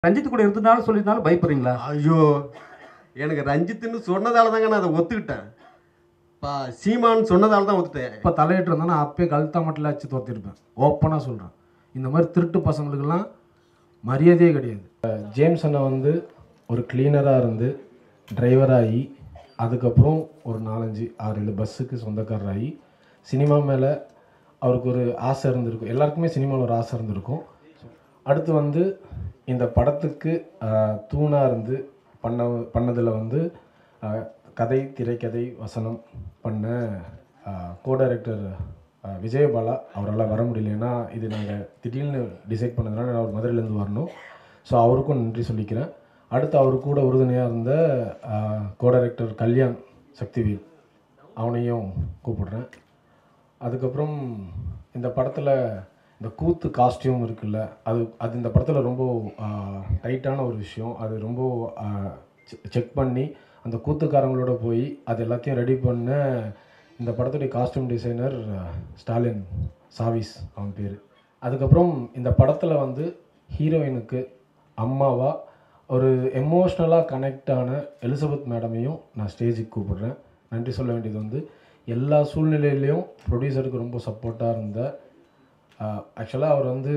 ரஞ்சித் கூட இருந்தனால சொல்லியிருந்தாலும் பயப்படுறீங்களா ஐயோ எனக்கு ரஞ்சித்துன்னு சொன்னதால தாங்க நான் அதை ஒத்துக்கிட்டேன் பா சீமான்னு சொன்னதால தான் ஒத்துட்டேன் இப்போ தலையிட்டு இருந்தா நான் அப்பயே கழுத்தா மட்டும் வச்சு துரத்திருப்பேன் ஓப்பனாக சொல்கிறேன் இந்த மாதிரி திருட்டு பசங்களுக்கெல்லாம் மரியாதையே கிடையாது ஜேம்ஸ் அண்ணா வந்து ஒரு கிளீனராக இருந்து டிரைவராகி அதுக்கப்புறம் ஒரு நாலஞ்சு ஆறு ஏழு பஸ்ஸுக்கு சொந்தக்காரராகி சினிமா மேலே அவருக்கு ஒரு ஆசை இருந்திருக்கும் எல்லாருக்குமே சினிமாவில் ஒரு ஆசை இருந்திருக்கும் அடுத்து வந்து இந்த படத்துக்கு தூணாக இருந்து பண்ண பண்ணதில் வந்து ஆஹ், கதை திரைக்கதை வசனம் பண்ண கோ டைரக்டர் விஜயபாலா அவரால் வர முடியல ஏன்னா இது நாங்கள் திடீர்னு டிசைட் பண்ணதுனால நான் அவர் மதுரையிலேருந்து வரணும் ஸோ அவருக்கும் நன்றி சொல்லிக்கிறேன் அடுத்து அவர் கூட உறுதுணையாக இருந்த கோ டைரக்டர் கல்யாண் சக்திவேல் அவனையும் கூப்பிடுறேன் அதுக்கப்புறம் இந்த படத்தில் இந்த கூத்து காஸ்டியூம் இருக்குல்ல அது அது இந்த படத்தில் ரொம்ப டைட்டான ஒரு விஷயம் அது ரொம்ப செக் பண்ணி அந்த கூத்துக்காரங்களோட போய் அது எல்லாத்தையும் ரெடி பண்ண இந்த படத்துடைய காஸ்டியூம் டிசைனர் ஸ்டாலின் சாவிஸ் அவன் பேர் அதுக்கப்புறம் இந்த படத்தில் வந்து ஹீரோயினுக்கு அம்மாவா ஒரு எமோஷ்னலாக கனெக்ட் ஆன எலிசபெத் மேடமையும் நான் ஸ்டேஜுக்கு கூப்பிடுறேன் நன்றி சொல்ல வேண்டியது வந்து எல்லா சூழ்நிலையிலையும் ப்ரொடியூசருக்கு ரொம்ப சப்போர்ட்டாக இருந்த ஆக்சுவலாக அவர் வந்து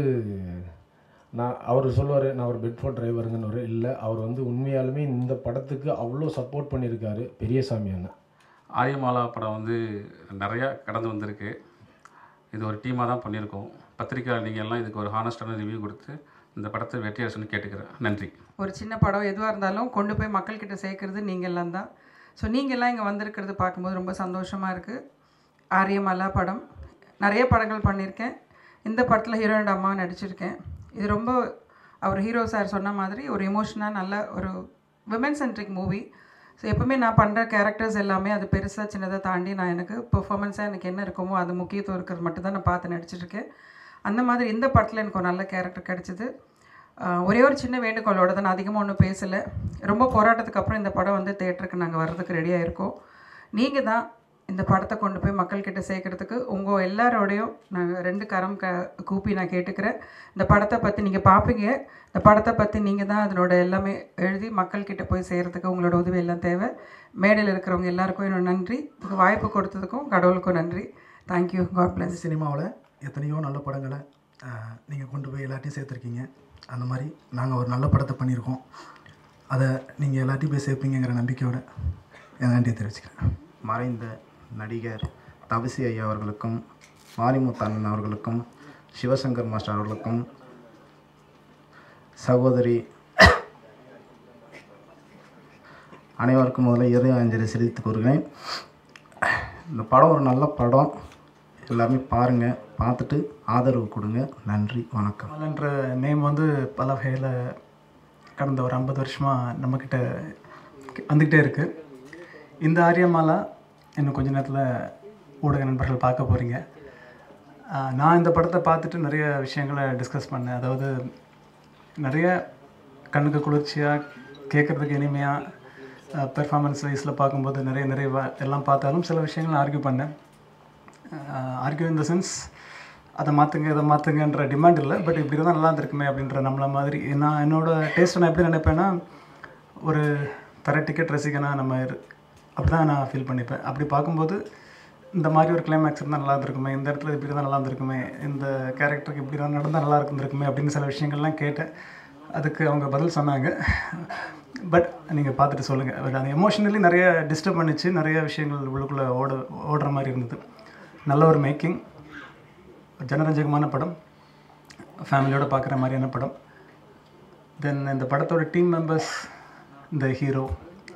நான் அவர் சொல்லுவார் நான் ஒரு பெட்ஃபோர்ட் டிரைவருங்கன்னு இல்லை அவர் வந்து உண்மையாலுமே இந்த படத்துக்கு அவ்வளோ சப்போர்ட் பண்ணியிருக்காரு பெரியசாமி அண்ணன் ஆரியமாலா படம் வந்து நிறையா கடந்து வந்திருக்கு இது ஒரு டீமாக தான் பண்ணியிருக்கோம் பத்திரிக்கையாளர் நீங்கள் எல்லாம் இதுக்கு ஒரு ஹானஸ்டான ரிவ்யூ கொடுத்து இந்த படத்தை வெற்றியாசன்னு கேட்டுக்கிறேன் நன்றி ஒரு சின்ன படம் எதுவாக இருந்தாலும் கொண்டு போய் மக்கள்கிட்ட சேர்க்கறது நீங்கள்லாம் தான் ஸோ நீங்கள்லாம் இங்கே வந்திருக்கிறது பார்க்கும்போது ரொம்ப சந்தோஷமாக இருக்குது ஆரியமலா படம் நிறைய படங்கள் பண்ணியிருக்கேன் இந்த படத்தில் ஹீரோயின் அம்மா நடிச்சிருக்கேன் இது ரொம்ப அவர் ஹீரோ சார் சொன்ன மாதிரி ஒரு எமோஷனாக நல்ல ஒரு விமன் சென்ட்ரிக் மூவி ஸோ எப்பவுமே நான் பண்ணுற கேரக்டர்ஸ் எல்லாமே அது பெருசாக சின்னதாக தாண்டி நான் எனக்கு பெர்ஃபார்மன்ஸாக எனக்கு என்ன இருக்குமோ அது முக்கியத்துவம் இருக்கிறது மட்டும் தான் நான் பார்த்து நடிச்சிருக்கேன் அந்த மாதிரி இந்த படத்தில் எனக்கு ஒரு நல்ல கேரக்டர் கிடச்சிது ஆஹ் ஒரே ஒரு சின்ன வேண்டுகோளோட தான் நான் அதிகமாக ஒன்றும் பேசலை ரொம்ப போராட்டத்துக்கு அப்புறம் இந்த படம் வந்து தேட்டருக்கு நாங்கள் வர்றதுக்கு ரெடியாக இருக்கோம் நீங்கள் தான் இந்த படத்தை கொண்டு போய் மக்கள்கிட்ட சேர்க்கறதுக்கு உங்கள் எல்லாரோடையும் நாங்கள் ரெண்டு கரம் க கூப்பி நான் கேட்டுக்கிறேன் இந்த படத்தை பற்றி நீங்கள் பார்ப்பீங்க இந்த படத்தை பற்றி நீங்கள் தான் அதனோட எல்லாமே எழுதி மக்கள்கிட்ட போய் சேர்கிறதுக்கு உங்களோட உதவி எல்லாம் தேவை மேடையில் இருக்கிறவங்க எல்லாருக்கும் என்னோட நன்றி இதுக்கு வாய்ப்பு கொடுத்ததுக்கும் கடவுளுக்கும் நன்றி தேங்க்யூ காட் பிளஸ் சினிமாவில் எத்தனையோ நல்ல படங்களை நீங்கள் கொண்டு போய் எல்லாத்தையும் சேர்த்துருக்கீங்க அந்த மாதிரி நாங்கள் ஒரு நல்ல படத்தை பண்ணியிருக்கோம் அதை நீங்கள் எல்லாத்தையும் போய் சேர்ப்பீங்கிற நம்பிக்கையோட என் நன்றியை தெரிவிச்சுக்கிறேன் மறைந்த நடிகர் தவசி ஐயா அவர்களுக்கும் மாரிமுத்தண்ணன் அவர்களுக்கும் சிவசங்கர் மாஸ்டர் அவர்களுக்கும் சகோதரி அனைவருக்கும் முதல்ல இதய அஞ்சலி செலுத்திக் கூறுகிறேன் இந்த படம் ஒரு நல்ல படம் எல்லாருமே பாருங்கள் பார்த்துட்டு ஆதரவு கொடுங்க நன்றி வணக்கம் மலன்ற நேம் வந்து பல வகையில் கடந்த ஒரு ஐம்பது வருஷமாக நம்மக்கிட்ட வந்துக்கிட்டே இருக்குது இந்த ஆரியமாலா இன்னும் கொஞ்ச நேரத்தில் ஊடக நண்பர்கள் பார்க்க போகிறீங்க நான் இந்த படத்தை பார்த்துட்டு நிறைய விஷயங்களை டிஸ்கஸ் பண்ணேன் அதாவது நிறைய கண்ணுக்கு குளிர்ச்சியாக கேட்குறதுக்கு இனிமையாக பெர்ஃபார்மன்ஸ் வைஸில் பார்க்கும்போது நிறைய நிறைய வ- எல்லாம் பார்த்தாலும் சில விஷயங்கள் ஆர்கியூ பண்ணேன் ஆர்கியூ இன் த சென்ஸ் அதை மாற்றுங்க இதை மாற்றுங்கன்ற டிமாண்ட் இல்லை பட் இப்படி தான் நல்லா இருந்திருக்குமே அப்படின்ற நம்மள மாதிரி நான் என்னோட டேஸ்ட்டை நான் எப்படி நினைப்பேன்னா ஒரு தர டிக்கெட் ரசிகனா நம்ம இரு- அப்படி தான் நான் ஃபீல் பண்ணிப்பேன் அப்படி பார்க்கும்போது இந்த மாதிரி ஒரு கிளைமேக்ஸ் இருந்தால் நல்லா இருந்திருக்குமே இந்த இடத்துல இப்படி தான் நல்லா இருந்திருக்குமே இந்த கேரக்டருக்கு இப்படி தான் நடந்தால் நல்லா இருந்திருக்குமே அப்படின்னு சில விஷயங்கள்லாம் கேட்டேன் அதுக்கு அவங்க பதில் சொன்னாங்க பட் நீங்கள் பார்த்துட்டு சொல்லுங்கள் பட் அது எமோஷனலி நிறைய டிஸ்டர்ப் பண்ணிச்சு நிறைய விஷயங்கள் உள்ளுக்குள்ளே ஓட ஓடுற மாதிரி இருந்தது நல்ல ஒரு மேக்கிங் ஜனரஞ்சகமான படம் ஃபேமிலியோட பார்க்குற மாதிரியான படம் தென் இந்த படத்தோட டீம் மெம்பர்ஸ் இந்த ஹீரோ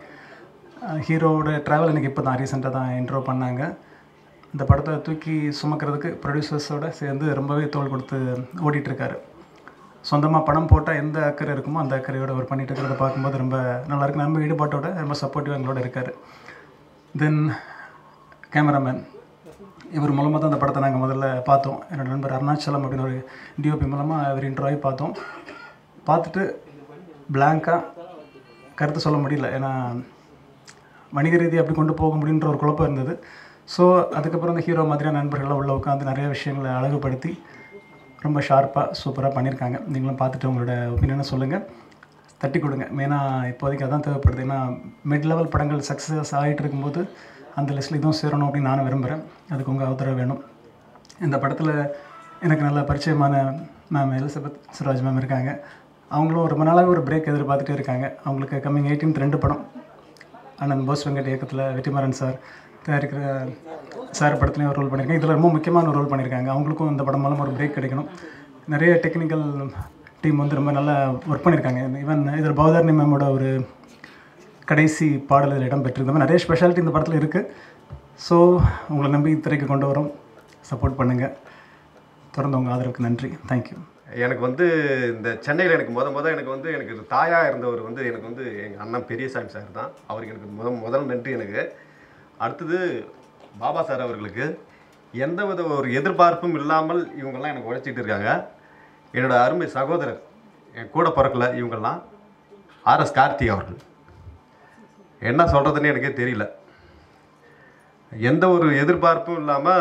ஹீரோவோட ட்ராவல் எனக்கு இப்போ தான் ரீசெண்டாக தான் இன்ட்ரோ பண்ணாங்க இந்த படத்தை தூக்கி சுமக்கிறதுக்கு ப்ரொடியூசர்ஸோட சேர்ந்து ரொம்பவே தோள் கொடுத்து ஓடிட்டுருக்காரு சொந்தமாக படம் போட்டால் எந்த அக்கறை இருக்குமோ அந்த அக்கறையோட அவர் பண்ணிட்டு இருக்கிறத பார்க்கும்போது ரொம்ப நல்லா இருக்கு நம்ம ஈடுபாட்டோட ரொம்ப சப்போர்ட்டிவாக எங்களோட இருக்கார் தென் கேமராமேன் இவர் மூலமாக தான் அந்த படத்தை நாங்கள் முதல்ல பார்த்தோம் என்னோட நண்பர் அருணாச்சலம் அப்படின்னு ஒரு டிஓபி மூலமாக இவர் இன்ட்ரோ ஆகி பார்த்தோம் பார்த்துட்டு பிளாங்காக கருத்து சொல்ல முடியல ஏன்னா வணிக ரீதி அப்படி கொண்டு போக முடியுன்ற ஒரு குழப்பம் இருந்தது ஸோ அதுக்கப்புறம் இந்த ஹீரோ மாதிரியான நண்பர்கள்லாம் உள்ளே உட்காந்து நிறைய விஷயங்களை அழகுபடுத்தி ரொம்ப ஷார்ப்பாக சூப்பராக பண்ணியிருக்காங்க நீங்களும் பார்த்துட்டு உங்களோட ஒப்பீனியனை சொல்லுங்கள் தட்டி கொடுங்க மெயினாக இப்போதைக்கு அதான் தேவைப்படுது ஏன்னா மிட் லெவல் படங்கள் சக்ஸஸ் ஆகிட்டு இருக்கும்போது அந்த லிஸ்ட்டில் இதுவும் சேரணும் அப்படின்னு நானும் விரும்புகிறேன் அதுக்கு உங்கள் ஆதரவு வேணும் இந்த படத்தில் எனக்கு நல்ல பரிச்சயமான மேம் எலிசபெத் சுராஜ் மேம் இருக்காங்க அவங்களும் ரொம்ப நாளாகவே ஒரு பிரேக் எதிர்பார்த்துட்டே இருக்காங்க அவங்களுக்கு கம்மிங் எயிட்டீன்த் ரெண்டு படம் அண்ணன் போஸ் வெங்கட் இயக்கத்தில் வெற்றிமாறன் சார் தயாரிக்கிற சார் படத்துலையும் ஒரு ரோல் பண்ணியிருக்காங்க இதில் ரொம்ப முக்கியமான ஒரு ரோல் பண்ணியிருக்காங்க அவங்களுக்கும் இந்த படம் மூலம் ஒரு பிரேக் கிடைக்கணும் நிறைய டெக்னிக்கல் டீம் வந்து ரொம்ப நல்லா ஒர்க் பண்ணியிருக்காங்க ஈவன் இதில் பௌதாரணி மேமோட ஒரு கடைசி பாடல் இதில் இடம் பெற்றிருந்த மாதிரி நிறைய ஸ்பெஷாலிட்டி இந்த படத்தில் இருக்குது ஸோ உங்களை நம்பி திரைக்கு கொண்டு வரோம் சப்போர்ட் பண்ணுங்கள் தொடர்ந்து உங்கள் ஆதரவுக்கு நன்றி தேங்க்யூ எனக்கு வந்து இந்த சென்னையில் எனக்கு முத முத எனக்கு வந்து எனக்கு தாயாக இருந்தவர் வந்து எனக்கு வந்து எங்கள் அண்ணன் பெரியசாமி சார் தான் அவருக்கு எனக்கு முத முதல் நன்றி எனக்கு அடுத்தது பாபா சார் அவர்களுக்கு எந்த வித ஒரு எதிர்பார்ப்பும் இல்லாமல் இவங்கெல்லாம் எனக்கு உழைச்சிட்டு இருக்காங்க என்னோட அருமை சகோதரர் என் கூட பிறக்கல இவங்கெல்லாம் ஆர்எஸ் கார்த்திக் அவர்கள் என்ன சொல்கிறதுன்னு எனக்கே தெரியல எந்த ஒரு எதிர்பார்ப்பும் இல்லாமல்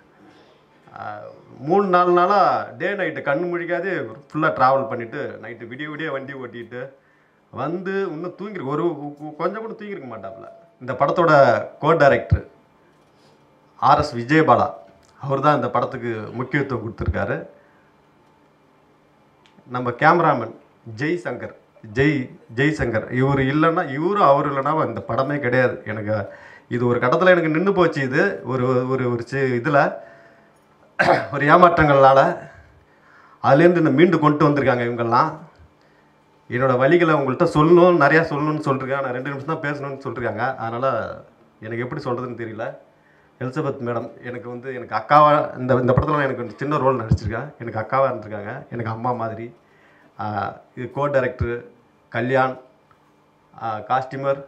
மூணு நாலு நாளாக டே நைட்டு கண்ணு முழிக்காதே ஃபுல்லாக ட்ராவல் பண்ணிவிட்டு நைட்டு விடிய விடிய வண்டி ஓட்டிட்டு வந்து இன்னும் தூங்கிருக்கு ஒரு கொ- கொஞ்சம் கூட தூங்கியிருக்க மாட்டாப்புல இந்த படத்தோட கோ டைரக்டர் ஆர்எஸ் விஜயபாலா அவர் தான் இந்த படத்துக்கு முக்கியத்துவம் கொடுத்துருக்காரு நம்ம கேமராமேன் ஜெய் சங்கர் ஜெய் ஜெய் சங்கர் இவர் இல்லைன்னா இவரும் அவர் இல்லைன்னா இந்த படமே கிடையாது எனக்கு இது ஒரு கட்டத்தில் எனக்கு நின்று போச்சு இது ஒரு ஒரு ஒரு இதில் ஒரு ஏமாற்றங்களால் அதுலேருந்து இந்த மீண்டு கொண்டு வந்திருக்காங்க இவங்கெல்லாம் என்னோட வழிகளை உங்கள்கிட்ட சொல்லணும் நிறையா சொல்லணும்னு சொல்லிருக்காங்க நான் ரெண்டு நிமிஷம் தான் பேசணும்னு சொல்லியிருக்காங்க அதனால் எனக்கு எப்படி சொல்கிறதுன்னு தெரியல எலிசபெத் மேடம் எனக்கு வந்து எனக்கு அக்காவா இந்த இந்த படத்தில் எனக்கு ஒரு சின்ன ரோல் நடிச்சிருக்கேன் எனக்கு அக்காவாக இருந்திருக்காங்க எனக்கு அம்மா மாதிரி ஆஹ் இது கோ டைரக்டர் கல்யாண் காஸ்டியூமர்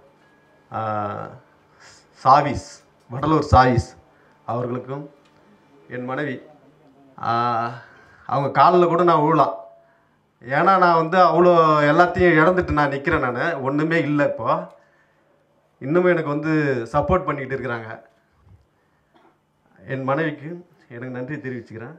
சாவிஸ் வடலூர் சாவிஸ் அவர்களுக்கும் என் மனைவி ஆஹ் அவங்க காலில் கூட நான் விழலாம் ஏன்னா நான் வந்து அவ்வளோ எல்லாத்தையும் இழந்துட்டு நான் நிற்கிறேன் நான் ஒன்றுமே இல்லை இப்போ இன்னுமே எனக்கு வந்து சப்போர்ட் பண்ணிக்கிட்டு இருக்கிறாங்க என் மனைவிக்கு எனக்கு நன்றி தெரிவிச்சுக்கிறேன்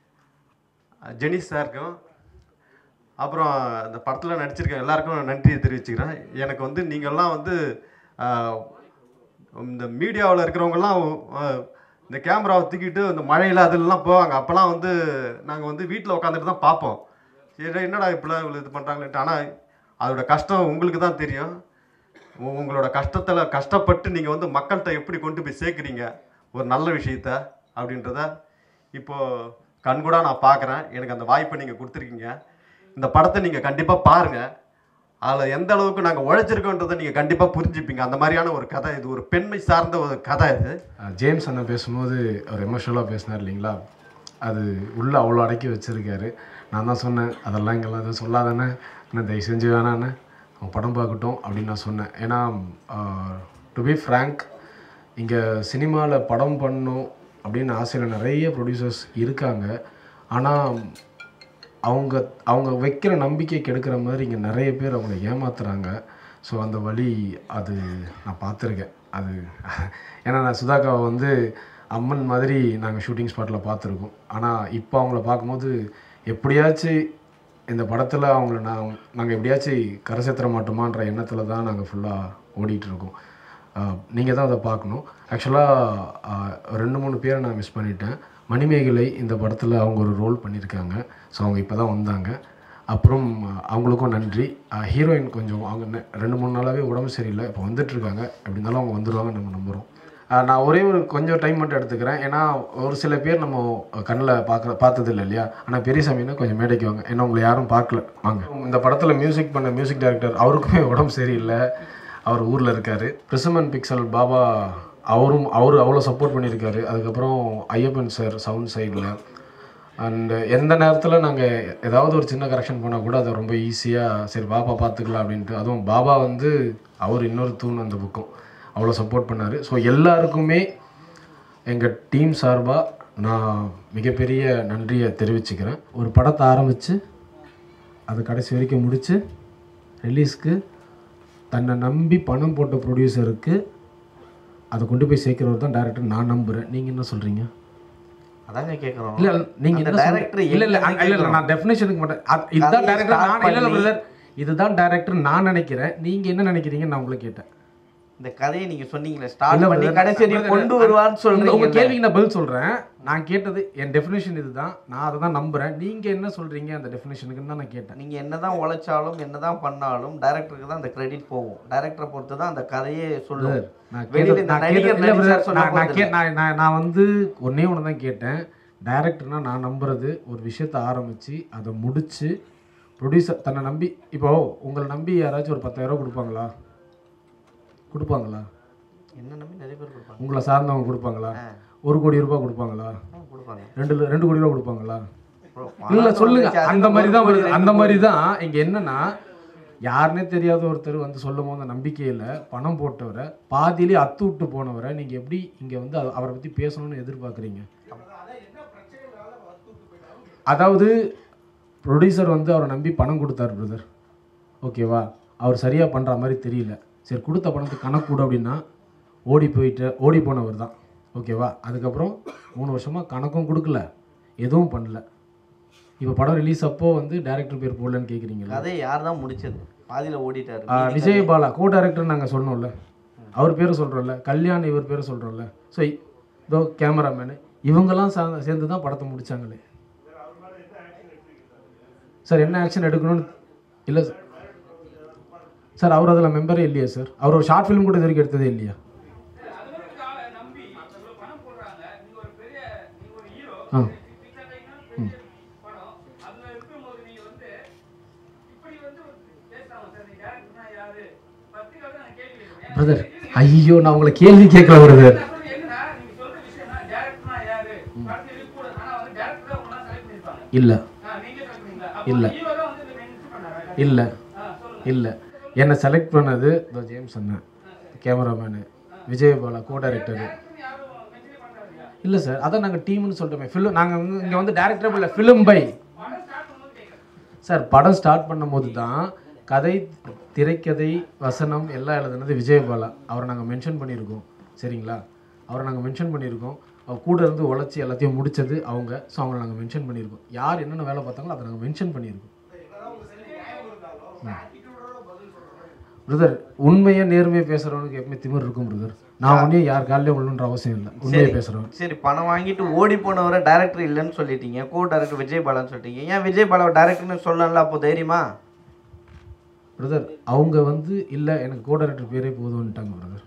ஜெனிஸ் சாருக்கும் அப்புறம் இந்த படத்தில் நடிச்சிருக்க எல்லாருக்கும் நன்றி தெரிவிச்சுக்கிறேன் எனக்கு வந்து நீங்கள்லாம் வந்து ஆஹ், இந்த மீடியாவில் இருக்கிறவங்கெல்லாம் ஆஹ், இந்த கேமராவை தூக்கிட்டு இந்த மழையில் அதெல்லாம் போவாங்க அப்போல்லாம் வந்து நாங்கள் வந்து வீட்டில் உட்காந்துட்டு தான் பார்ப்போம் சரி என்னடா இப்படிலாம் இவ்வளோ இது பண்ணுறாங்களேன்ட்டு ஆனால் அதோட கஷ்டம் உங்களுக்கு தான் தெரியும் உ- உங்களோட கஷ்டத்தில் கஷ்டப்பட்டு நீங்கள் வந்து மக்கள்கிட்ட எப்படி கொண்டு போய் சேர்க்குறீங்க ஒரு நல்ல விஷயத்த அப்படின்றத இப்போது கண்கூடாக நான் பார்க்குறேன் எனக்கு அந்த வாய்ப்பை நீங்கள் கொடுத்துருக்கீங்க இந்த படத்தை நீங்கள் கண்டிப்பாக பாருங்கள் அதில் எந்த அளவுக்கு நாங்கள் உழைச்சிருக்கோன்றதை நீங்கள் கண்டிப்பாக புரிஞ்சுப்பீங்க அந்த மாதிரியான ஒரு கதை இது ஒரு பெண்மை சார்ந்த ஒரு கதை இது அஹ் ஜேம்ஸ் அண்ணன் பேசும்போது அவர் எமோஷனலாக பேசினார் இல்லைங்களா அது உள்ளே அவ்வளோ அடக்கி வச்சுருக்காரு நான் தான் சொன்னேன் அதெல்லாம் இங்கெல்லாம் எதுவும் சொல்லாதானே நான் தயவு செஞ்சு வேணாண்ணே அவன் படம் பார்க்கட்டும் அப்படின்னு நான் சொன்னேன் ஏன்னா டு பி ஃப்ரேங்க் இங்கே சினிமாவில் படம் பண்ணணும் அப்படின்னு ஆசையில் நிறைய ப்ரொடியூசர்ஸ் இருக்காங்க ஆனால் அவங்க அவங்க வைக்கிற நம்பிக்கை கெடுக்கிற மாதிரி இங்கே நிறைய பேர் அவங்கள ஏமாத்துறாங்க ஸோ அந்த வழி அது நான் பார்த்துருக்கேன் அது ஏன்னா நான் சுதாக்காவை வந்து அம்மன் மாதிரி நாங்கள் ஷூட்டிங் ஸ்பாட்டில் பார்த்துருக்கோம் ஆனால் இப்போ அவங்கள பார்க்கும்போது எப்படியாச்சும் இந்த படத்தில் அவங்கள நான் நாங்கள் எப்படியாச்சும் கரை சேர்த்துற மாட்டோமான்ற எண்ணத்தில் தான் நாங்கள் ஃபுல்லாக ஓடிட்டுருக்கோம் நீங்கள் தான் அதை பார்க்கணும் ஆக்சுவலாக ரெண்டு மூணு பேரை நான் மிஸ் பண்ணிட்டேன் மணிமேகலை இந்த படத்தில் அவங்க ஒரு ரோல் பண்ணியிருக்காங்க ஸோ அவங்க இப்போ தான் வந்தாங்க அப்புறம் அஹ், அவங்களுக்கும் நன்றி ஹீரோயின் கொஞ்சம் அவங்க நெ- ரெண்டு மூணு நாளாகவே உடம்பு சரியில்லை இப்போ வந்துட்டுருக்காங்க எப்படி இருந்தாலும் அவங்க வந்துடுவாங்க நம்ம நம்புகிறோம் நான் ஒரே ஒரு கொஞ்சம் டைம் மட்டும் எடுத்துக்கிறேன் ஏன்னா ஒரு சில பேர் நம்ம கண்ணில் பார்க்குற பார்த்தது இல்லை இல்லையா ஆனால் பெரியசாமின்னா கொஞ்சம் மேடைக்கு வாங்க ஏன்னா உங்களை யாரும் பார்க்கல வாங்க இந்த படத்தில் மியூசிக் பண்ண மியூசிக் டைரக்டர் அவருக்குமே உடம்பு சரியில்லை அவர் ஊரில் இருக்கார் பிரிசமன் பிக்சல் பாபா அவரும் அவர் அவ்வளோ சப்போர்ட் பண்ணியிருக்காரு அதுக்கப்புறம் ஐயப்பன் சார் சவுண்ட் சைடில் அண்டு எந்த நேரத்தில் நாங்கள் ஏதாவது ஒரு சின்ன கரெக்ஷன் பண்ணால் கூட அதை ரொம்ப ஈஸியாக சரி பாபா பார்த்துக்கலாம் அப்படின்ட்டு அதுவும் பாபா வந்து அவர் இன்னொரு தூண் அந்த புக்கம் அவ்வளோ சப்போர்ட் பண்ணார் ஸோ எல்லாருக்குமே எங்கள் டீம் சார்பாக நான் மிகப்பெரிய நன்றியை தெரிவிச்சுக்கிறேன் ஒரு படத்தை ஆரம்பித்து அது கடைசி வரைக்கும் முடித்து ரிலீஸ்க்கு தன்னை நம்பி பணம் போட்ட ப்ரொடியூசருக்கு அதை கொண்டு போய் சேர்க்கிறவர் தான் டேரக்டர் நான் நம்புகிறேன் நீங்கள் என்ன சொல்கிறீங்க அதாங்க கேட்குறோம் இல்ல நீங்க அந்த என்ன director director இல்ல இல்ல எங்க அங்க- இல்ல இல்ல கேக்குறோம். நான் டெஃபினேஷனுக்கு மட்டும் அது- இதுதான் கதையை டேரக்டர் start நான் இல்ல இல்ல பண்ணி- பிரதர் இதுதான் டைரக்டர் நான் நினைக்கிறேன் நீங்கள் என்ன நினைக்கிறீங்கன்னு நான் உங்களை கேட்டேன் இந்த கதையை நீங்க சொன்னீங்களே ஸ்டார்ட் இல்ல பண்ணி brother, கடைசி வரையும் brother, கொண்டு வருவான்னு உங்க- சொல்றீங்க உங்க கேள்விக்கு நான் பதில் சொல்றேன் நான் கேட்டது என் டெஃபினேஷன் இதுதான் நான் அதை தான் நம்புறேன் நீங்க என்ன சொல்றீங்க அந்த டெஃபினேஷனுக்குன்னு தான் நான் கேட்டேன் நீங்க என்னதான் உழைச்சாலும் என்னதான் பண்ணாலும் டைரக்டருக்கு தான் அந்த கிரெடிட் போகும் டைரக்டரை பொறுத்து தான் அந்த கதையே சொல்லும் நான் வெளியில கேட்டது- இந்த நான் நடிகர் கேட்டது- இல்ல brother, நடிச்சார் சொல்ல நான் நான் போறது கே- நான் நான் நான் வந்து ஒன்னே ஒன்று தான் கேட்டேன் டைரக்டர்னா நான் நம்புறது ஒரு விஷயத்தை ஆரம்பிச்சு அதை முடிச்சு ப்ரொடியூசர் தன்னை நம்பி இப்போ உங்களை நம்பி யாராச்சும் ஒரு பத்தாயிரம் ரூபாய் கொடுப்பாங்களா கொடுப்பாங்களா என்ன நம்பி நிறைய பேர் கொடுப்பாங்க உங்களை சார்ந்தவங்க கொடுப்பாங்களா ஒரு கோடி ரூபாய் கொடுப்பாங்களா ஆ, கொடுப்பாங்க ரெண்டு ல- ரெண்டு கோடி ரூபாய் கொடுப்பாங்களா bro, இல்ல பணம் சொல்லுங்க வந்துச்சு, அதுக்கு அந்த மாதிரி தான் ஒரு வருது ரெண்டு அந்த கோடி. மாதிரி தான் இங்க என்னன்னா யாருன்னே தெரியாத ஒருத்தர் வந்து சொல்லும் போது அந்த நம்பிக்கையில பணம் போட்டவரை பாதியிலே அத்து விட்டு போனவரை நீங்க எப்படி இங்க வந்து அ- அவரை பத்தி பேசணும்னு எதிர்பார்க்குறீங்க அதாவது ப்ரொடியூசர் வந்து அவரை நம்பி பணம் கொடுத்தாரு பிரதர் ஓகேவா அவர் சரியா பண்ற மாதிரி தெரியல சரி கொடுத்த பணத்துக்கு கணக்கு கொடு அப்படின்னா ஓடி போயிட்டு ஓடி போனவர் தான் ஓகேவா அதுக்கப்புறம் மூணு வருஷமா கணக்கும் கொடுக்கல எதுவும் பண்ணல இப்போ படம் ரிலீஸ் அப்போ வந்து டேரக்டர் பேர் போடலன்னு கேட்குறீங்களா கதையை யார் தான் முடிச்சது பாதியில ஓடிட்டாரு ஆ, மீதி விஜய் கதையை- பாலா கோ டைரக்டர் நாங்கள் சொன்னோம்ல அவர் பேரை சொல்கிறோம்ல கல்யாண் இவர் பேரை சொல்கிறோம்ல ஸோ இதோ கேமராமேனு இவங்கெல்லாம் சா சேர்ந்து தான் படத்தை முடிச்சாங்களே சார் என்ன ஆக்ஷன் எடுக்கணும்னு இல்லை சார் சார் அவர் அதில் மெம்பரே இல்லையா சார் அவர் ஒரு ஷார்ட் ஃபிலிம் கூட இது வரைக்கும் எடுத்ததே இல்லையா ஆ ம் பிரதர் ஐயோ நான் உங்களை கேள்வி கேட்கல பிரதர் இல்ல இல்ல இல்ல இல்ல என்னை செலக்ட் பண்ணது இந்த ஜேம்ஸ் அண்ணன் கேமராமேனு விஜயபாலா கோ டைரக்டரு இல்லை சார் அதான் நாங்கள் டீம்னு சொல்லிட்டோமே ஃபிலிம் நாங்கள் வந்து இங்கே வந்து டேரக்டர் இல்லை ஃபிலிம் பை சார் படம் ஸ்டார்ட் பண்ணும்போது தான் கதை திரைக்கதை வசனம் எல்லாம் எழுதுனது விஜயபாலா அவரை நாங்கள் மென்ஷன் பண்ணியிருக்கோம் சரிங்களா அவரை நாங்கள் மென்ஷன் பண்ணியிருக்கோம் அவர் கூட இருந்து உழைச்சி எல்லாத்தையும் முடிச்சது அவங்க ஸோ அவங்கள நாங்கள் மென்ஷன் பண்ணியிருக்கோம் யார் என்னென்ன வேலை பார்த்தாங்களோ அதை நாங்கள் மென்ஷன் பண்ணியிருக்கோம் பிரதர் உண்மையை நேர்மையை பேசுகிறவனுக்கு எப்பவுமே திமிர் இருக்கும் பிரதர் நான் ஒன்றே யார் காலையும் விழணுன்ற அவசியம் இல்லை உண்மையை சரி. பேசுகிறவன் சரி பணம் வாங்கிட்டு ஓடி போனவரை டைரக்டர் இல்லைன்னு சொல்லிட்டீங்க கோ டைரக்டர் விஜய் பாலான்னு சொல்லிட்டீங்க ஏன் விஜய் பாலாவை டைரக்டர்னு சொல்லல அப்போ தைரியமா பிரதர் அவங்க வந்து இல்லை எனக்கு கோ டைரக்டர் பேரே போதும்ன்ட்டாங்க பிரதர்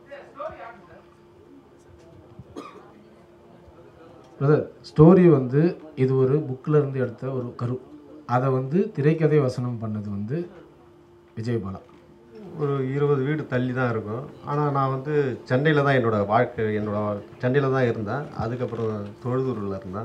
பிரதர் ஸ்டோரி வந்து இது ஒரு புக்கில் இருந்து எடுத்த ஒரு கரு அதை வந்து திரைக்கதை வசனம் பண்ணது வந்து விஜயபாலா ஒரு இருபது வீடு தள்ளி தான் இருக்கும் ஆனால் நான் வந்து சென்னையில் தான் என்னோட வாழ்க்கை என்னோட சென்னையில் தான் இருந்தேன் அதுக்கப்புறம் தொழுதூரில் இருந்தேன்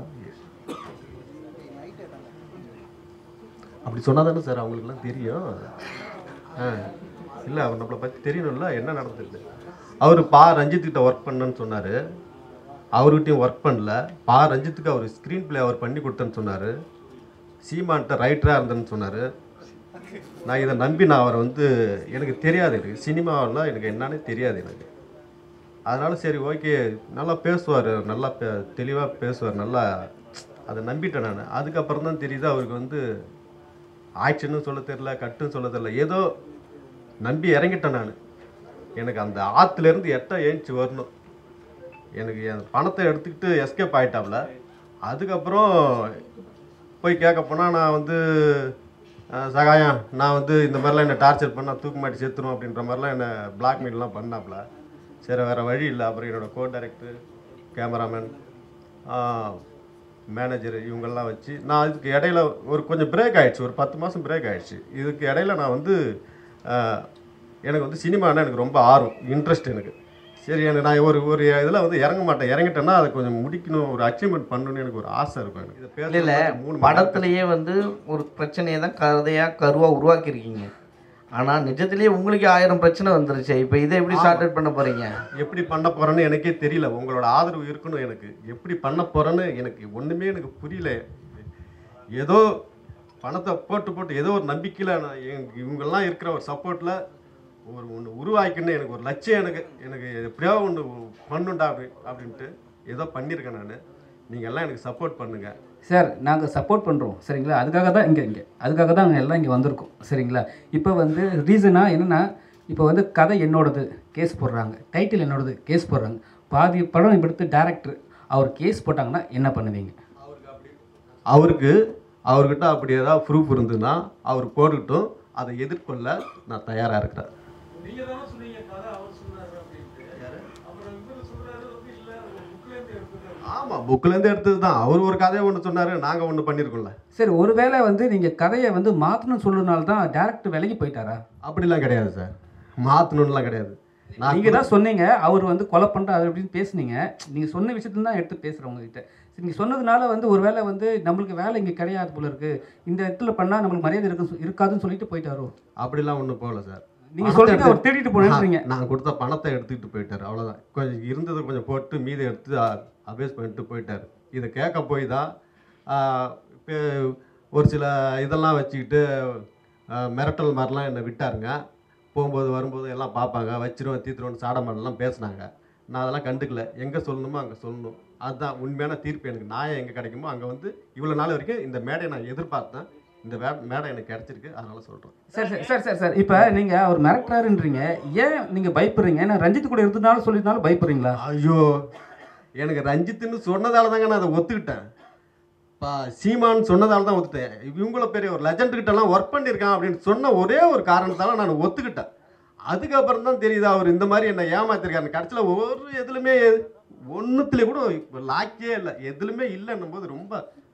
அப்படி சொன்னால் தானே சார் அவங்களுக்குலாம் தெரியும் ஆ இல்லை அவர் நம்மளை பற்றி தெரியணும்ல என்ன நடந்தது அவர் பா ரஞ்சித்துக்கிட்ட ஒர்க் பண்ணேன்னு சொன்னார் அவர்கிட்டயும் ஒர்க் பண்ணல பா ரஞ்சித்துக்கு அவர் ஸ்க்ரீன் ப்ளே அவர் பண்ணி கொடுத்தேன்னு சொன்னார் சீமான்ட்ட ரைட்டராக இருந்தேன்னு சொன்னார் நான் இதை நம்பி நான் அவரை வந்து எனக்கு தெரியாது எனக்கு சினிமாவெல்லாம் எனக்கு என்னன்னே தெரியாது எனக்கு அதனால சரி ஓகே நல்லா பேசுவார் நல்லா பே தெளிவாக பேசுவார் நல்லா அதை நம்பிட்டேன் நான் அதுக்கப்புறம் தான் தெரியுது அவருக்கு வந்து ஆக்ஷனும் சொல்ல தெரில கட்டும் சொல்ல தெரில ஏதோ நம்பி இறங்கிட்டேன் நான் எனக்கு அந்த ஆற்றுலேருந்து எட்ட ஏஞ்சி வரணும் எனக்கு என் பணத்தை எடுத்துக்கிட்டு எஸ்கேப் ஆகிட்டாப்ல அதுக்கப்புறம் போய் கேட்க போனால் நான் வந்து அஹ், சகாயம் நான் வந்து இந்த மாதிரிலாம் என்னை டார்ச்சர் பண்ணால் தூக்கு மாட்டி செத்துரும் அப்படின்ற மாதிரிலாம் என்னை பிளாக்மெயிலெலாம் பண்ணாப்புல சரி வேறு வழி இல்லை அப்புறம் என்னோடய கோ டைரக்டர் கேமராமேன் மேனேஜர் இவங்கெல்லாம் வச்சு நான் இதுக்கு இடையில ஒரு கொஞ்சம் பிரேக் ஆயிடுச்சு ஒரு பத்து மாதம் பிரேக் ஆயிடுச்சு இதுக்கு இடையில நான் வந்து அஹ், எனக்கு வந்து சினிமானா எனக்கு ரொம்ப ஆர்வம் இன்ட்ரெஸ்ட் எனக்கு சரி எனக்கு நான் ஒரு ஒரு இதில் வந்து இறங்க மாட்டேன் இறங்கிட்டேன்னா அதை கொஞ்சம் முடிக்கணும் ஒரு அச்சீவ்மெண்ட் பண்ணணும்னு எனக்கு ஒரு ஆசை இருக்கும் எனக்கு இதை இல்ல இல்ல பேச மூணு மணி நேரம் படத்துலயே வந்து ஒரு பிரச்சனையை தான் கதையா கருவா உருவாக்கியிருக்கீங்க ஆனா நிஜத்திலேயே உங்களுக்கு ஆயிரம் பிரச்சனை வந்துருச்சு இப்போ இதை எப்படி சார்ட் அவுட் பண்ண போறீங்க எப்படி பண்ண போறேன்னு எனக்கே தெரியல உங்களோட ஆதரவு இருக்கணும் எனக்கு எப்படி பண்ண போறேன்னு எனக்கு ஒண்ணுமே எனக்கு புரியல ஏதோ பணத்தை போட்டு போட்டு ஏதோ ஒரு நம்பிக்கையில் நான் எங்க- இவங்கெல்லாம் இருக்கிற ஒரு சப்போர்ட்டில் ஒரு ஒன்று உருவாக்கின்னு எனக்கு ஒரு லட்சியம் எனக்கு எனக்கு எப்படியோ ஒன்று பண்ணுண்டா அப்படி அப்படின்ட்டு ஏதோ பண்ணியிருக்கேன் நான் நீங்கள் எல்லாம் எனக்கு சப்போர்ட் பண்ணுங்கள் சார் நாங்கள் சப்போர்ட் பண்ணுறோம் சரிங்களா அதுக்காக தான் இங்கே இங்கே அதுக்காக தான் நாங்கள் எல்லாம் இங்கே வந்திருக்கோம் சரிங்களா இப்போ வந்து ரீசனாக என்னென்னா இப்போ வந்து கதை என்னோடது கேஸ் போடுறாங்க டைட்டில் என்னோடது கேஸ் போடுறாங்க பாதி படம் எடுத்து டேரக்டர் அவர் கேஸ் போட்டாங்கன்னா என்ன பண்ணுவீங்க அவருக்கு அவர்கிட்ட அப்படி ஏதாவது ப்ரூஃப் இருந்ததுன்னா அவர் போட்டுக்கிட்டும் அதை எதிர்கொள்ள நான் தயாராக இருக்கிறேன் ஆமாம் புக்கிலேருந்து எடுத்தது தான் அவர் ஒரு கதையை ஒன்று சொன்னார் நாங்கள் ஒன்று பண்ணியிருக்கோம்ல சரி ஒருவேளை வந்து நீங்கள் கதையை வந்து மாற்றணும்னு சொல்லுனால தான் டேரக்டர் விலகி போயிட்டாரா அப்படிலாம் கிடையாது சார் மாற்றணும்லாம் கிடையாது நான் நீங்கள் தான் சொன்னீங்க அவர் வந்து கொலை பண்ணுறாரு அப்படின்னு பேசுனீங்க நீங்கள் சொன்ன விஷயத்துல தான் எடுத்து பேசுகிறேன் உங்ககிட்ட நீங்கள் சொன்னதுனால வந்து ஒரு வேளை வந்து நம்மளுக்கு வேலை இங்கே கிடையாது போல இருக்கு இந்த இடத்துல பண்ணால் நம்மளுக்கு மரியாதை இருக்கு இருக்காதுன்னு சொல்லிட்டு போயிட்டாரோ அப்படிலாம் ஒன்றும் போகல சார் நீங்க பணத்தை சொல்றீங்க அவர் எடுத்து- திருடிட்டு போனேன்றீங்க. நான் நான் கொடுத்த பணத்தை எடுத்துக்கிட்டு போயிட்டார் அவ்வளோதான் கொஞ்சம் இருந்ததை கொஞ்சம் போட்டு மீதி எடுத்து அபேஸ் பண்ணிட்டு போயிட்டார் இதை கேட்க போய் தான் ஆ, இப்ப ஒரு சில இதெல்லாம் வச்சுக்கிட்டு ஆ, மிரட்டல் மாதிரிலாம் என்னை விட்டாருங்க போகும்போது வரும்போது எல்லாம் பார்ப்பாங்க வச்சிருவோம் தீத்துருவோம் சாடமாடலாம் பேசுனாங்க நான் அதெல்லாம் கண்டுக்கல எங்கே சொல்லணுமோ அங்கே சொல்லணும் அதுதான் உண்மையான தீர்ப்பு எனக்கு நியாயம் எங்கே கிடைக்குமோ அங்கே வந்து இவ்வளோ நாள் வரைக்கும் இந்த மேடையை நான் எதிர்பார்த்தேன் இந்த வே மேடை எனக்கு கிடச்சிருக்கு அதனால சொல்கிறேன் sir sir sir sir sir இப்போ நீங்கள் அவர் மிரட்டுறாருன்றீங்க ஏன் நீங்கள் பயப்படுறீங்க ஏன்னா ரஞ்சித் கூட இருந்தனால சொல்லியிருந்தாலும் பயப்படுறீங்களா ஐயோ எனக்கு ரஞ்சித்துன்னு சொன்னதால தாங்க நான் அதை ஒத்துக்கிட்டேன் பா சீமான்னு சொன்னதால தான் ஒத்துட்டேன் இவங்கள பெரிய ஒரு லெஜண்ட் கிட்டலாம் ஒர்க் பண்ணியிருக்கான் அப்படின்னு சொன்ன ஒரே ஒரு காரணத்தால நான் ஒத்துக்கிட்டேன் அதுக்கப்புறம் தான் தெரியுது அவர் இந்த மாதிரி என்னை ஏமாத்திருக்காரு கடைசியில் ஒரு எதுலையுமே ஒன்றுத்துலேயே கூட இப்போ லாக்கே இல்லை எதுலையுமே இல்லைன்னும் போது ரொம்ப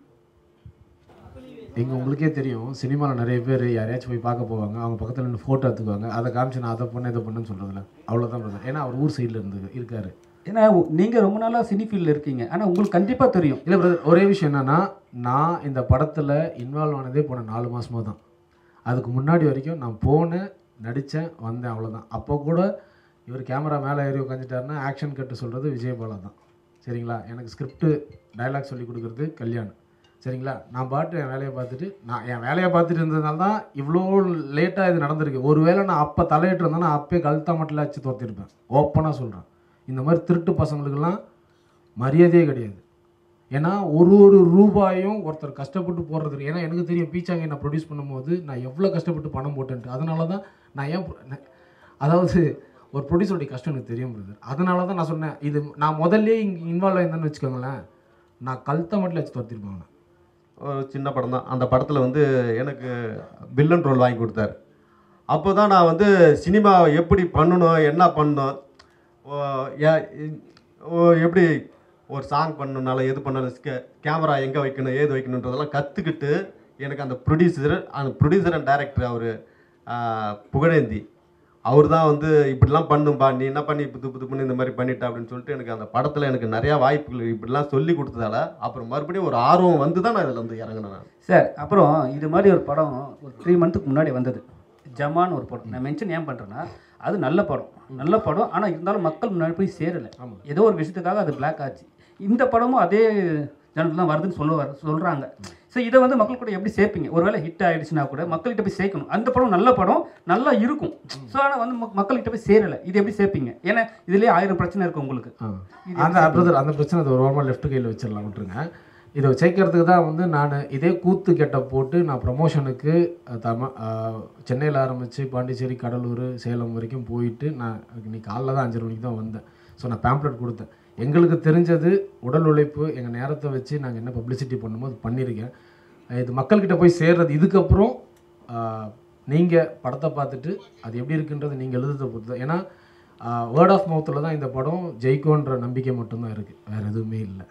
இங்கே உங்களுக்கே தெரியும் சினிமாவில் நிறைய பேர் யாரையாச்சும் போய் பார்க்க போவாங்க அவங்க பக்கத்தில் நின்று ஃபோட்டோ எடுத்துக்குவாங்க அதை காமிச்சு நான் அதை பண்ண இதை பண்ணுன்னு சொல்கிறதில்ல அவ்வளோதான் பிரதர் ஏன்னா அவர் ஊர் சைடில் இருந்து இருக்காரு ஏன்னா நீங்கள் ரொம்ப நாளாக சினி ஃபீல்டில் இருக்கீங்க ஆனால் உங்களுக்கு கண்டிப்பாக தெரியும் இல்லை பிரதர் ஒரே விஷயம் என்னன்னா நான் இந்த படத்தில் இன்வால்வ் ஆனதே போன நாலு மாசமா தான் அதுக்கு முன்னாடி வரைக்கும் நான் போனேன் நடித்தேன் வந்தேன் அவ்வளோதான் அப்போ கூட இவர் கேமரா மேலே ஏறி உட்காந்துட்டாருன்னா ஆக்ஷன் கட்டு சொல்கிறது விஜயபாலா தான் சரிங்களா எனக்கு ஸ்கிரிப்ட் டயலாக் சொல்லி கொடுக்குறது கல்யாணம் சரிங்களா நான் பாட்டு என் வேலையை பார்த்துட்டு நான் என் வேலையை பார்த்துட்டு இருந்ததுனால தான் இவ்வளோ லேட்டாக இது நடந்திருக்கு ஒருவேளை நான் அப்போ தலையிட்டு இருந்தேன்னா அப்பயே கழுத்தா மட்டும் வச்சு துரத்திருப்பேன் ஓப்பனாக சொல்கிறேன் இந்த மாதிரி திருட்டு பசங்களுக்கெல்லாம் மரியாதையே கிடையாது ஏன்னா ஒரு ஒரு ரூபாயும் ஒருத்தர் கஷ்டப்பட்டு போடுறது இருக்கு. ஏன்னா எனக்கு தெரியும் பீச்சாங்க நான் ப்ரொடியூஸ் பண்ணும்போது நான் எவ்வளோ கஷ்டப்பட்டு பணம் போட்டேன்ட்டு அதனால தான் நான் ஏன் pro- நான்- அதாவது ஒரு ப்ரொடியூசருடைய கஷ்டம் எனக்கு தெரியும் பிரதர் அதனால தான் நான் சொன்னேன் இது நான் முதல்ல இங்கே இன்வால்வ் ஆயிருந்தேன்னு வச்சுக்கோங்களேன் நான் கழுத்தை மட்டும் வச்சு துரத்திருப்பேன் அவனை ஒரு சின்ன படம் தான் அந்த படத்தில் வந்து எனக்கு வில்லன் ரோல் வாங்கி கொடுத்தாரு அப்போ தான் நான் வந்து சினிமா எப்படி பண்ணணும் என்ன பண்ணணும் ஓ, ஏ- ஓ, எப்படி ஒரு சாங் பண்ணணுனால எது பண்ணாலும் கேமரா எங்கே வைக்கணும் ஏது வைக்கணுன்றதெல்லாம் கற்றுக்கிட்டு எனக்கு அந்த ப்ரொடியூசர் அந்த ப்ரொடியூசர் அண்ட் டைரக்டர் அவர் புகழேந்தி அவர் தான் வந்து இப்படிலாம் பண்ணும்பா நீ என்ன பண்ணி புது புது பண்ணி இந்த மாதிரி பண்ணிட்ட அப்படின்னு சொல்லிட்டு எனக்கு அந்த படத்தில் எனக்கு நிறையா வாய்ப்புகள் இப்படிலாம் சொல்லி கொடுத்ததால அப்புறம் மறுபடியும் ஒரு ஆர்வம் வந்து தான் நான் இதில் வந்து இறங்கினேன் நான் சார் அப்புறம் இது மாதிரி ஒரு படம் ஒரு த்ரீ மந்த்துக்கு முன்னாடி வந்தது ஜமான் ஒரு படம் நான் மென்ஷன் ஏன் பண்ணுறேன்னா அது நல்ல படம் நல்ல படம் ஆனால் இருந்தாலும் மக்கள் முன்னாடி போய் சேரலை ஏதோ ஒரு விஷயத்துக்காக அது பிளாக் ஆச்சு இந்த படமும் அதே ஜனத்தில் தான் வருதுன்னு சொல்லுவார் சொல்கிறாங்க ஸோ இதை வந்து மக்கள் கூட எப்படி சேர்ப்பீங்க ஒருவேளை ஹிட் ஆயிடுச்சுன்னா கூட மக்கள்கிட்ட போய் சேர்க்கணும் அந்த படம் நல்ல படம் நல்லா இருக்கும் ஸோ ஆனால் வந்து மக்- மக்கள்கிட்ட போய் சேரலை இது எப்படி சேர்ப்பீங்க ஏன்னா இதுலேயே ஆயிரம் பிரச்சனை இருக்குது உங்களுக்கு இது அந்த பிரதர் அந்த பிரச்சனை அது ஒரு வாரமாக லெஃப்ட் கையில் வச்சிடலாம் விட்டுருங்க இதை சேர்க்கறதுக்கு தான் வந்து நான் இதே கூத்து கெட்ட போட்டு நான் ப்ரமோஷனுக்கு தம சென்னையில் ஆரம்பித்து பாண்டிச்சேரி கடலூர் சேலம் வரைக்கும் போயிட்டு நான் இன்னைக்கு காலைல தான் அஞ்சரை மணிக்கு தான் வந்தேன் ஸோ நான் பேம்ப்ளெட் கொடுத்தேன் எங்களுக்கு தெரிஞ்சது உடல் உழைப்பு எங்கள் நேரத்தை வச்சு நாங்கள் என்ன பப்ளிசிட்டி பண்ணுமோ அது பண்ணியிருக்கேன் இது மக்கள்கிட்ட போய் சேர்றது இதுக்கப்புறம் நீங்கள் படத்தை பார்த்துட்டு அது எப்படி இருக்குன்றது நீங்கள் எழுதுறதை பொறுத்து தான் ஏன்னா வேர்ட் ஆஃப் மவுத்தில் தான் இந்த படம் ஜெயிக்கும்ன்ற நம்பிக்கை மட்டும்தான் இருக்குது வேறு எதுவுமே இல்லை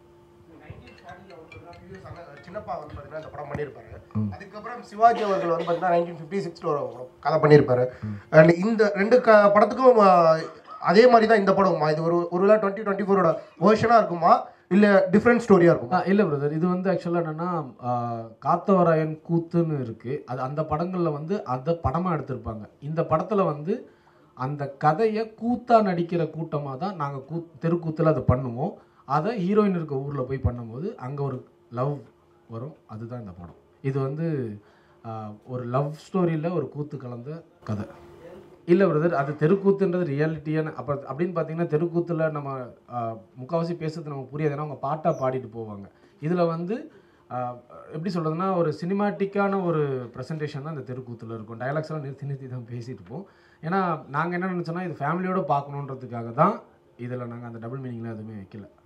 சின்னப்பா வந்து பார்த்தீங்கன்னா இந்த படம் பண்ணியிருப்பாரு அதுக்கப்புறம் சிவாஜி அவர்கள் வந்து பார்த்தீங்கன்னா நைன்டீன் ஃபிஃப்டி சிக்ஸில் ஒரு கதை பண்ணியிருப்பாரு அண்ட் இந்த ரெண்டு க படத்துக்கும் ஆஹ், அதே மாதிரி தான் இந்த படமுமா இது ஒரு ஒருவேளை டுவெண்ட்டி டுவெண்ட்டி ஃபோரோட வேர்ஷனாக இருக்குமா இல்லை டிஃப்ரெண்ட் ஸ்டோரியாக இருக்குமா இல்லை பிரதர் இது வந்து ஆக்சுவலாக என்னென்னா காத்தவராயன் கூத்துன்னு இருக்குது அது அந்த படங்களில் வந்து அதை படமாக எடுத்திருப்பாங்க இந்த படத்தில் வந்து அந்த கதையை கூத்தா நடிக்கிற கூட்டமாக தான் நாங்கள் கூ தெருக்கூத்தில் அதை பண்ணுவோம் அதை ஹீரோயின் இருக்க ஊரில் போய் பண்ணும்போது அங்கே ஒரு லவ் வரும் அதுதான் இந்த படம் இது வந்து ஆஹ், ஒரு லவ் ஸ்டோரியில் ஒரு கூத்து கலந்த கதை இல்லை பிரதர் அது தெருக்கூத்துன்றது ரியாலிட்டியான அப்போ அப்படின்னு பார்த்தீங்கன்னா தெருக்கூத்தில் நம்ம ஆஹ், முக்கால்வாசி பேசுறது நமக்கு புரியாது ஏன்னா அவங்க பாட்டாக பாடிட்டு போவாங்க இதில் வந்து ஆஹ், எப்படி சொல்கிறதுனா ஒரு சினிமாட்டிக்கான ஒரு ப்ரெசன்டேஷன் தான் இந்த தெருக்கூத்தில் இருக்கும் டயலாக்ஸ் எல்லாம் நிறுத்தி நிறுத்தி தான் பேசிட்டு இருப்போம் ஏன்னா நாங்கள் என்ன நினச்சோன்னா இது ஃபேமிலியோட பார்க்கணுன்றதுக்காக தான் இதில் நாங்கள் அந்த டபுள் மீனிங்லாம் எதுவுமே வைக்கல